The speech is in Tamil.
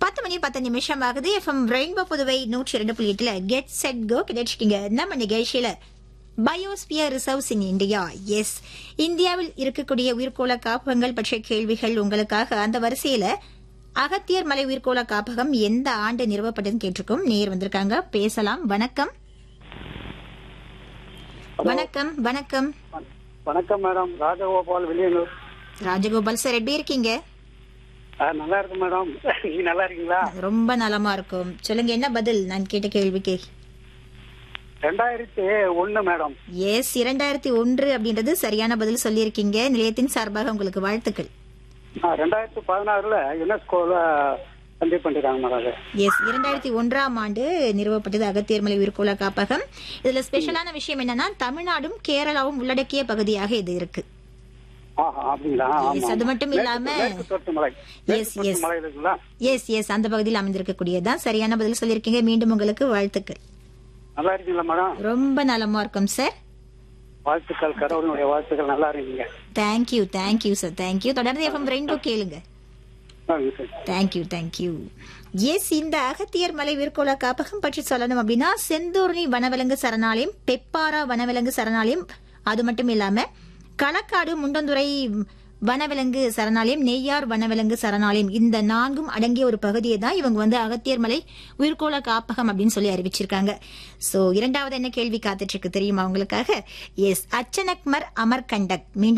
பத்து மணி பத்து நிமிஷம் ஆகுது எஃப்எம் ரெயின்போ புதுவை நூற்றி இரண்டு புள்ளி எட்டுல கெட் செட் கோ கிடைச்சிட்டீங்க நம்ம நிகழ்ச்சியில பயோஸ்பியர் ரிசர்வ்ஸ் இன் இந்தியா எஸ் இந்தியாவில் இருக்கக்கூடிய உயிர்கோள காப்பகங்கள் பற்றிய கேள்விகள் உங்களுக்காக அந்த வரிசையில அகத்தியர் மலை உயிர்கோள காப்பகம் எந்த ஆண்டு நிறுவப்பட்டதுன்னு கேட்டிருக்கோம் நேர் வந்திருக்காங்க பேசலாம் வணக்கம் வணக்கம் வணக்கம் வணக்கம் மேடம் ராஜகோபால் வெளியனூர் ராஜகோபால் சார் எப்படி இருக்கீங்க ஆ, நல்லா இருக்கு மேடம் நீங்க நல்லா இருக்கீங்களா ரொம்ப நலமா இருக்கும் சொல்லுங்க என்ன பதில் நான் கேட்ட கேள்விக்கு ரெண்டாயிரத்தி ஒண்ணு மேடம் எஸ் இரண்டாயிரத்தி ஒன்று அப்படின்றது சரியான பதில் சொல்லியிருக்கீங்க நிலையத்தின் சார்பாக உங்களுக்கு வாழ்த்துக்கள் ஆ, ரெண்டாயிரத்தி பதினாறுல யுனெஸ்கோல கண்டிப்பாக பண்ணிருக்காங்க மேடம் அது எஸ் இரண்டாயிரத்தி ஒன்றாம் ஆண்டு நிறுவப்பட்டது அகத்தியர்மலை உயிர்கோள காப்பகம் இதுல ஸ்பெஷலான விஷயம் என்னன்னா தமிழ்நாடும் கேரளாவும் உள்ளடக்கிய பகுதியாக இது இருக்கு ஆஹா அப்படிங்களா Yes, ஆமா அது மட்டும் இல்லாம- மேற்கு தொடர்ச்சி மலை Yes, மேற்கு தொடர்ச்சி yes. மலை இருக்குங்களா எஸ் எஸ் அந்த பகுதியில் அமைந்திருக்கக்கூடியதான் சரியான பதில் சொல்லியிருக்கீங்க மீண்டும் உங்களுக்கு வாழ்த்துக்கள் நல்லா இருக்கீங்களா மேடம் ரொம்ப நலமா இருக்கும் சார் வாழ்த்துக்கள் கடவுளுடைய வாழ்த்துக்கள் நல்லா இருக்கீங்க தேங்க்யூ தேங்க்யூ சார் தேங்க்யூ தொடர்ந்து எஃப்எம் ரெயின்போ கேளுங்க சரிங்க சார் தேங்க்யூ தேங்க்யூ எஸ் இந்த அகத்தியர் மலை உயிர்கோள காப்பகம் பற்றி சொல்லணும் அப்படின்னா செந்தூர்ணி வனவிலங்கு சரணாலயம் பெப்பாரா வனவிலங்கு சரணாலயம் அது மட்டும் இல்லாம களக்காடு முண்டந்துறை வனவிலங்கு சரணாலயம் நெய்யார் வனவிலங்கு சரணாலயம் இந்த நான்கும் அடங்கிய ஒரு பகுதியை தான் இவங்க வந்து அகத்தியர் மலை உயிர்கோள காப்பகம் அப்படின்னு சொல்லி அறிவிச்சிருக்காங்க சோ இரண்டாவது என்ன கேள்வி காத்துட்டு இருக்கு தெரியுமா உங்களுக்காக எஸ் அச்சனக்மர் அமர்கண்டக் மீண்டும்